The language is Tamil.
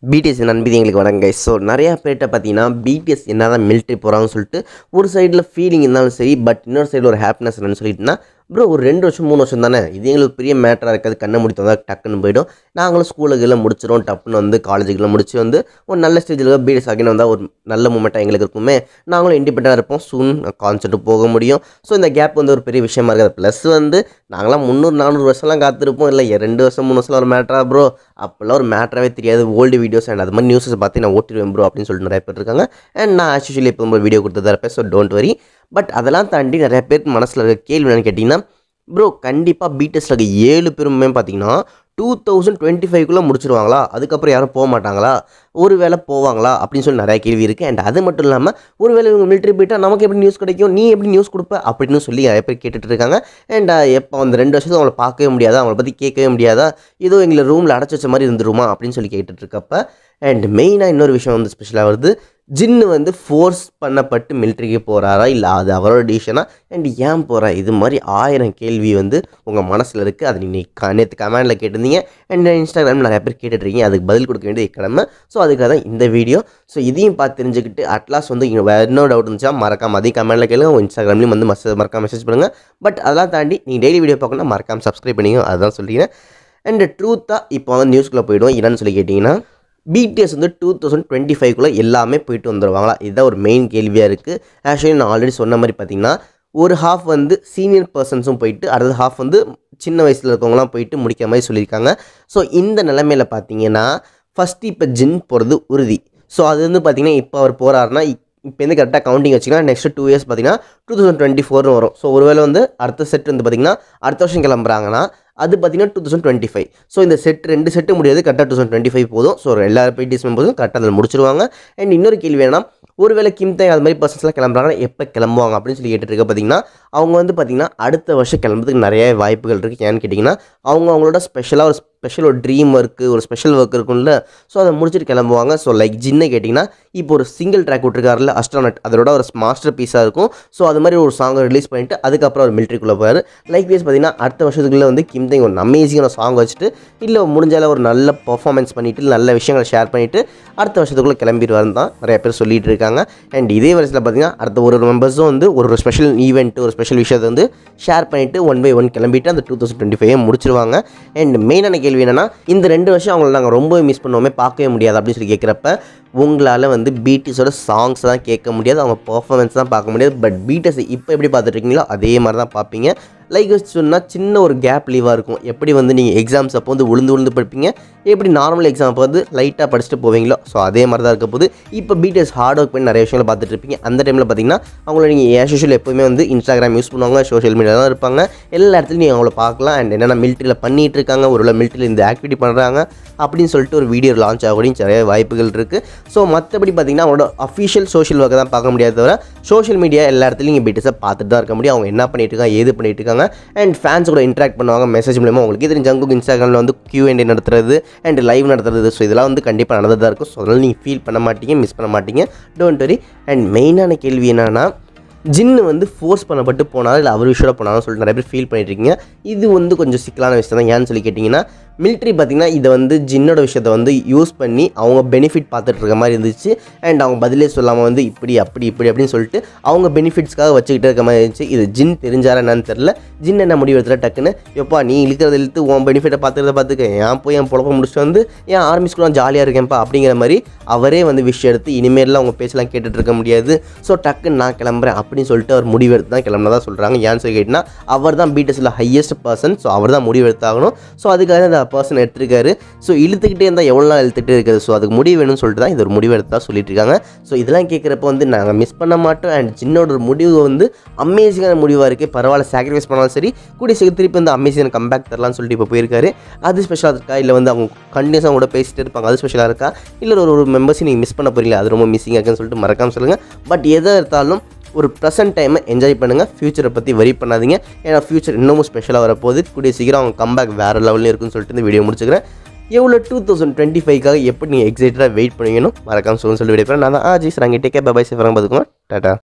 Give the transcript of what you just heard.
பிடிஎஸ் நண்பதி எங்களுக்கு வணங்க ஸோ நிறையா பேர்கிட்ட பார்த்தீங்கன்னா பிடிஎஸ் என்ன தான் மிலிட்ரி போகிறாங்கன்னு சொல்லிட்டு ஒரு சைடில் ஃபீலிங் இருந்தாலும் சரி பட் இன்னொரு சைடில் ஒரு ஹாப்பினஸ் என்னன்னு சொல்லிட்டுனா ப்ரோ ஒரு ரெண்டு வருஷம் மூணு வருஷம் தானே இது எங்களுக்கு பெரிய மேட்டராக இருக்காது கண்ணை மூடி தந்தா டக்குன்னு போயிடும் நாங்களும் ஸ்கூலுக்கெல்லாம் முடிச்சிடும் டப்புன்னு வந்து காலேஜுக்கெல்லாம் முடிச்சு வந்து ஒரு நல்ல ஸ்டேஜில் பிடிஎஸ் ஆகின்னு வந்தால் ஒரு நல்ல மூமெண்ட்டாக எங்களுக்கு இருக்குமே நாங்களும் இண்டிபெண்ட்டாக இருப்போம் சூன் கான்செர்ட்டு போக முடியும் ஸோ இந்த கேப் வந்து ஒரு பெரிய விஷயமா இருக்காது ப்ளஸ் வந்து நாங்களாம் முந்நூறு நானூறு வருஷம்லாம் காத்திருப்போம் இல்லை ரெண்டு வருஷம் மூணு வருஷம் ஒரு மேட்டரா ப்ரோ அப்போல்லாம் ஒரு மேட்டராகவே தெரியாது ஓல்டு வீடியோஸ் அண்ட் அது மாதிரி நியூஸஸ் பார்த்து நான் ஓட்டிடுவேன் ப்ரோ அப்படின்னு சொல்லிட்டு நிறைய பேர் இருக்காங்க அண்ட் நான் ஆக்சுவலி இப்போ ஒரு வீடியோ கொடுத்ததா இருப்பேன் ஸோ டோன்ட் வரி பட் அதெல்லாம் தாண்டி நிறைய பேருக்கு மனசில் இருக்க கேள்வி என்னன்னு கேட்டிங்கன்னா ப்ரோ கண்டிப்பாக பிடிஎஸ்ல இருக்க ஏழு பேருமே பார்த்தீங்கன்னா டூ தௌசண்ட் டுவெண்ட்டி ஃபைவ்க்குள்ளே முடிச்சிருவாங்களா அதுக்கப்புறம் யாரும் போக மாட்டாங்களா ஒரு வேளை போவாங்களா அப்படின்னு சொல்லி நிறைய கேள்வி இருக்குது அண்ட் அது மட்டும் இல்லாமல் ஒரு வேளை இவங்க மிலிட்ரி போயிட்டா நமக்கு எப்படி நியூஸ் கிடைக்கும் நீ எப்படி நியூஸ் கொடுப்ப அப்படின்னு சொல்லி நிறைய பேர் கேட்டுட்டு இருக்காங்க அண்ட் எப்போ அந்த ரெண்டு வருஷத்துக்கு அவங்கள பார்க்கவே முடியாதா அவங்கள பற்றி கேட்கவே முடியாதா ஏதோ எங்களை ரூமில் அடைச்சி வச்ச மாதிரி இருந்துருமா அப்படின்னு சொல்லி கேட்டுட்டு இருக்கப்ப அண்ட் மெயினாக இன்னொரு விஷயம் வந்து ஸ்பெஷலாக வருது ஜின்னு வந்து ஃபோர்ஸ் பண்ணப்பட்டு மிலிட்ரிக்கு போகிறாரா இல்லை அது அவரோட டிசிஷனா அண்ட் ஏன் போகிறா இது மாதிரி ஆயிரம் கேள்வி வந்து உங்கள் மனசில் இருக்குது அது நீங்கள் நேற்று கமெண்டில் கேட்டிருந்தீங்க அண்ட் இன்ஸ்டாகிராமில் நிறைய பேர் கேட்டுட்ருக்கீங்க அதுக்கு பதில் கொடுக்க வேண்டிய கிழமை ஸோ அதுக்காக தான் இந்த வீடியோ ஸோ இதையும் பார்த்து தெரிஞ்சுக்கிட்டு அட்லாஸ் வந்து இங்கே வேறு என்ன டவுட் இருந்துச்சா மறக்காம அதையும் கமெண்ட்டில் கேளுங்க உங்கள் இன்ஸ்டாகிராம்லேயும் வந்து மஸ் மறக்காம மெசேஜ் பண்ணுங்கள் பட் அதெல்லாம் தாண்டி நீங்கள் டெய்லி வீடியோ பார்க்கணும்னா மறக்காம சப்ஸ்கிரைப் பண்ணிங்க அதுதான் சொல்லிக்கிறேன் அண்ட் ட்ரூத்தாக இப்போ வந்து நியூஸ்க்குள்ளே போயிடுவோம் என்னன்னு சொல்லி கேட்டிங்கன்னா பிடிஎஸ் வந்து டூ தௌசண்ட் டுவெண்ட்டி ஃபைவ்க்குள்ளே எல்லாமே போயிட்டு வந்துடுவாங்களா இதுதான் ஒரு மெயின் கேள்வியாக இருக்குது ஆக்சுவலி நான் ஆல்ரெடி சொன்ன மாதிரி பார்த்தீங்கன்னா ஒரு ஹாஃப் வந்து சீனியர் பர்சன்ஸும் போயிட்டு அடுத்த ஹாஃப் வந்து சின்ன வயசில் இருக்கவங்களாம் போயிட்டு முடிக்கிற மாதிரி சொல்லியிருக்காங்க ஸோ இந்த நிலைமையில் பார்த்தீங்கன்னா ஃபஸ்ட்டு இப்போ ஜின் போகிறது உறுதி ஸோ அது வந்து பார்த்தீங்கன்னா இப்போ அவர் போகிறாருன்னா இப்போ வந்து கரெக்டாக கவுண்டிங் வச்சிங்கன்னா நெக்ஸ்ட் டூ இயர்ஸ் பார்த்தீங்கன்னா டூ தௌசண்ட் டுவெண்ட்டி ஃபோர்னு வரும் ஸோ ஒருவேளை வந்து அடுத்த செட் வந்து பார்த்தீங்கன்னா அடுத்த வருஷம் கிளம்புறாங்கன்னா அது பார்த்தீங்கன்னா two thousand twenty five so இந்த செட் ரெண்டு செட்டு முடியாது கரெக்டாக டூ தௌசண்ட் டுவெண்ட்டி ஃபைவ் போதும் ஸோ எல்லா பிடிஎஸ் மெம்பர்ஸும் கரெக்டாக அதில் முடிச்சிருவாங்க அண்ட் இன்னொரு கேள்வி வேணா ஒருவேளை கிம்தே அது மாதிரி பர்சன்ஸ்லாம் கிளம்புறாங்கன்னா எப்போ கிளம்புவாங்க அப்படின்னு சொல்லி கேட்டுட்டு இருக்க பார்த்தீங்கன்னா அவங்க வந்து பார்த்தீங்கன்னா அடுத்த வருஷம் கிளம்புறதுக்கு நிறைய வாய்ப்புகள் இருக்குது ஏன்னு கேட்டிங்கன்னா அவங்க அவங்களோட ஸ்பெஷலாக ஒரு ஸ்பெஷல் ஒரு ட்ரீம் ஒர்க்கு ஒரு ஸ்பெஷல் ஒர்க் இருக்கும்ல ஸோ அதை முடிச்சுட்டு கிளம்புவாங்க ஸோ லைக் ஜின்னை கேட்டிங்கன்னா இப்போ ஒரு சிங்கிள் ட்ராக் விட்டுருக்காருல அஸ்ட்ரானட் அதோட ஒரு மாஸ்டர் பீஸாக இருக்கும் ஸோ அது மாதிரி ஒரு சாங்கை ரிலீஸ் பண்ணிட்டு அதுக்கப்புறம் ஒரு மிலிட்ரிக்குள்ளே போவார் லைக் வைஸ் பார்த்தீங்கன்னா அடுத்த வருஷத்துக்குள்ளே வந்து கிம்தேங் ஒரு அமேசிங்கான சாங் வச்சுட்டு இல்லை முடிஞ்சால ஒரு நல்ல பர்ஃபார்மன்ஸ் பண்ணிவிட்டு நல்ல விஷயங்களை ஷேர் பண்ணிவிட்டு அடுத்த வருஷத்துக்குள்ளே கிளம்பிடுவாருன்னு தான் நிறைய பேர் சொல்லிட்டு இருக்காங்க அண்ட் இதே வருஷத்தில் பார்த்தீங்கன்னா அடுத்த ஒரு ஒரு மெம்பர்ஸும் வந்து ஒரு ஒரு ஸ்பெஷல் ஈவெண்ட் ஒரு ஸ்பெஷல் விஷயத்தை வந்து ஷேர் பண்ணிவிட்டு ஒன் பை ஒன் கிளம்பிட்டு அந்த டூ தௌசண்ட் டுவெண்ட்டி ஃபைவ் முடிச்சிருவாங்க அண்ட் மெயினான கேள்வி என்னன்னா இந்த ரெண்டு வருஷம் அவங்கள நாங்கள் ரொம்பவே மிஸ் பண்ணுவோமே பார்க்கவே முடியாது அப்படின்னு சொல்லி கேட்குறப்ப உங்களால் வந்து பிடிஎஸோட சாங்ஸ் தான் கேட்க முடியாது அவங்க பர்ஃபார்மன்ஸ் தான் பார்க்க முடியாது பட் பிடிஎஸ் இப்போ எப்படி பார்த்துட்டு இருக்கீங்களோ அதே மாதிரி தான் பார்ப்பீங்க லைக் சொன்னால் சின்ன ஒரு கேப் லீவாக இருக்கும் எப்படி வந்து நீங்கள் எக்ஸாம்ஸ் அப்போ வந்து உளுந்து உளுந்து படிப்பீங்க எப்படி நார்மல் எக்ஸாம் அப்போ வந்து லைட்டாக படிச்சுட்டு போவீங்களோ ஸோ அதே மாதிரி தான் இருக்க போது இப்போ பிடிஎஸ் ஹார்ட் ஒர்க் பண்ணி நிறைய விஷயங்களை பார்த்துட்டு இருப்பீங்க அந்த டைமில் பார்த்தீங்கன்னா அவங்கள நீங்கள் ஏன் சோஷியல் எப்போவுமே வந்து இன்ஸ்டாகிராம் யூஸ் பண்ணுவாங்க சோஷியல் மீடியா தான் இருப்பாங்க எல்லா இடத்துலையும் நீங்கள் அவங்கள பார்க்கலாம் அண்ட் என்னென்ன மிலிட்ரியில் பண்ணிகிட்டு இருக்காங்க ஒரு மிலிட்ரியில் இந்த ஆக்டிவிட்டி பண்ணுறாங்க அப்படின்னு சொல்லிட்டு ஒரு வீடியோ லான்ச் ஆகக்கூடிய நிறைய வாய்ப்புகள் இருக்குது ஸோ மற்றபடி பார்த்தீங்கன்னா அவங்களோட அஃபிஷியல் சோஷியல் ஒர்க்கை தான் பார்க்க முடியாது தவிர சோஷியல் மீடியா எல்லா இடத்துலையும் நீங்கள் பிடிஎஸை பார்த்துட்டு தான் இருக்க முடியும் அவங்க என்ன பண்ணிட்டு இருக்காங்க ஏது பண்ணிட்டு இருக்காங்க அண்ட் ஃபேன்ஸ் கூட இன்ட்ராக்ட் பண்ணுவாங்க மெசேஜ் மூலமாக உங்களுக்கு தெரிஞ்ச ஜங்குக் இன்ஸ்டாகிராமில் வந்து கியூ அண்ட் நடத்துறது அண்ட் லைவ் நடத்துறது ஸோ இதெல்லாம் வந்து கண்டிப்பாக நடந்ததாக இருக்கும் ஸோ அதனால் நீங்கள் ஃபீல் பண்ண மாட்டீங்க மிஸ் பண்ண மாட்டீங்க டோன்ட் வரி அண்ட் மெயினான கேள்வி என்னன்னா ஜின்னு வந்து ஃபோர்ஸ் பண்ணப்பட்டு போனாலும் இல்லை அவர் விஷயம் போனாலும் சொல்லிட்டு நிறைய பேர் ஃபீல் பண்ணிட்டு இருக்கீங்க இது வந்து கொஞ்சம் சிக்கலான விஷயம் தான் ஏன்னு சொல்லி கேட்டிங்கன்னா மிலிட்ரி பார்த்திங்கன்னா இதை வந்து ஜின்னோட விஷயத்தை வந்து யூஸ் பண்ணி அவங்க பெனிஃபிட் பார்த்துட்டு இருக்க மாதிரி இருந்துச்சு அண்ட் அவங்க பதிலே சொல்லாமல் வந்து இப்படி அப்படி இப்படி அப்படின்னு சொல்லிட்டு அவங்க பெனிஃபிட்ஸ்க்காக வச்சுக்கிட்டு இருக்க மாதிரி இருந்துச்சு இது ஜின் தெரிஞ்சாரா என்னன்னு தெரில ஜின் என்ன முடிவு எடுத்துல டக்குன்னு எப்பா நீ இழுக்கிறது இழுத்து உன் பெனிஃபிட்டை பார்த்துக்கிறத பார்த்துக்க ஏன் போய் என் பொழப்ப முடிச்சுட்டு வந்து ஏன் ஆர்மி ஸ்கூலாம் ஜாலியாக இருக்கேன்ப்பா அப்படிங்கிற மாதிரி அவரே வந்து விஷயம் எடுத்து இனிமேல்லாம் அவங்க பேச்செல்லாம் கேட்டுட்டு இருக்க முடியாது ஸோ டக்குன்னு நான் கிளம்புறேன் அப்படின்னு சொல்லிட்டு அவர் முடிவு எடுத்து தான் கிளம்புனதா சொல்கிறாங்க ஏன்னு சொல்லி கேட்டிங்கன்னா அவர் தான் பிடிஎஸ்ல ஹையஸ்ட் பர்சன் ஸோ அவர் தான் முடிவு எடுத்தாகணும் ஸோ அதுக்காக அந்த பர்சன் எடுத்திருக்காரு ஸோ இழுத்துக்கிட்டே இருந்தால் எவ்வளோ நாள் இழுத்துக்கிட்டே இருக்குது ஸோ அதுக்கு முடிவு வேணும்னு சொல்லிட்டு தான் இது ஒரு முடிவு எடுத்தா சொல்லிட்டு இருக்காங்க ஸோ இதெல்லாம் கேட்குறப்ப வந்து நாங்கள் மிஸ் பண்ண மாட்டோம் அண்ட் ஜின்னோட ஒரு முடிவு வந்து அமேசிங்கான முடிவாக இருக்குது பரவாயில்ல சாக்ரிஃபைஸ் பண்ணாலும் சரி கூடிய சீக்கிரம் திருப்பி வந்து அமேசிங் கம்பேக் தரலாம்னு சொல்லிட்டு இப்போ போயிருக்காரு அது ஸ்பெஷலாக இருக்கா இல்லை வந்து அவங்க கண்டினியூஸாக கூட பேசிட்டு இருப்பாங்க அது ஸ்பெஷலாக இருக்கா இல்லை ஒரு ஒரு மெம்பர்ஸ் நீங்கள் மிஸ் பண்ண போறீங்களா அது ரொம்ப மிஸ்ஸிங்காக இருக்குன்னு சொல்லிட்டு மறக்காம சொல்லுங்கள் பட் எதாக இருந்தாலும் ஒரு ப்ரெசன்ட் டைமை என்ஜாய் பண்ணுங்கள் ஃப்யூச்சரை பற்றி வரி பண்ணாதீங்க ஏன்னா ஃப்யூச்சர் இன்னமும் ஸ்பெஷலாக வரப்போகுது கூடிய சீக்கிரம் அவங்க கம்பேக் வேறு லெவலில் இருக்குன்னு சொல்லிட்டு இந்த வீடியோ முடிச்சுக்கிறேன் எவ்வளோ டூ தௌசண்ட் டுவெண்ட்டி ஃபைவ்க்காக எப்படி நீங்கள் எக்ஸைட்டடாக வெயிட் பண்ணீங்கன்னு மறக்காம சொல்லுன்னு சொல்லி விடைப்பேன் நான் தான் ஆ ஜி சார் அங்கே டேக்கே பை சேஃபாக பார்த்துக்கோங்க டாட்டா